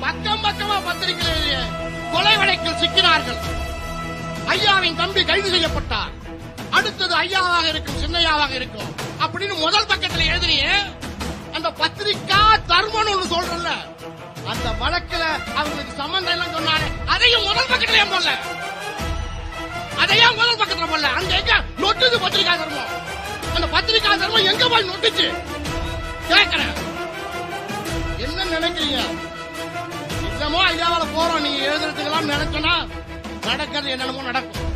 பக்கம் பக்கமா பத்திரிகையிலேயே கொலை வழக்கில் சிக்கினார்கள் ஐயாவின் தம்பி கைது செய்யப்பட்டார் அடுத்தது ஐயாவாக இருக்கும் சின்னையாவாக இருக்கும் அப்படின்னு முதல் பக்கத்துல எழுதினியே அந்த பத்திரிக்கா தர்மன் ஒண்ணு சொல்றல அந்த வழக்குல அவங்களுக்கு சம்பந்தம் எல்லாம் சொன்னாரு அதையும் முதல் பக்கத்துல ஏன் போடல அதையும் முதல் பக்கத்துல போடல அங்க எங்க நொட்டுது பத்திரிக்கா தர்மம் அந்த பத்திரிக்கா தர்மம் எங்க போய் நொட்டுச்சு கேக்குறேன் என்ன நினைக்கிறீங்க என்னமோ ஐயாவால போறோம் நீங்க எழுதுறதுக்கெல்லாம் நினைச்சோன்னா நடக்கிறது என்னென்னமோ நடக்கும்